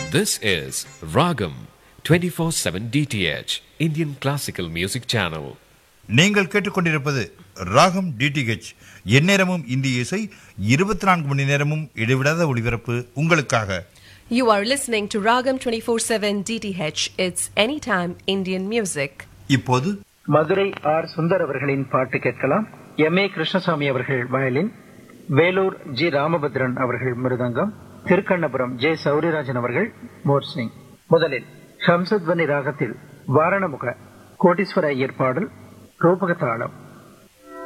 This is Ragam 24/7 DTH Indian Classical Music Channel. நீங்கள் கேட்டுக்கொண்டிருப்பது ராகம் டிடிஹெச் எந்நேரமும் இந்திய இசை இருபத்தி நான்கு மணி நேரமும் இடைவிடாத ஒளிபரப்பு உங்களுக்காக You are listening to Ragam 24/7 DTH. It's anytime Indian music. இப்போது மதுரை ஆர் சுந்தர் அவர்களின் பாட்டு கேட்கலாம் எம் ஏ கிருஷ்ணசாமி அவர்கள் வயலின் வேலூர் ஜி ராமபத்ரன் அவர்கள் மிருதங்கம் திருக்கண்ணபுரம் ஜே சௌரிராஜன் அவர்கள் மோர்சிங் முதலில் ஹம்சத்வனி ராகத்தில் வாரணமுக கோட்டீஸ்வர ஐயர் பாடல் ரூபகதாளம்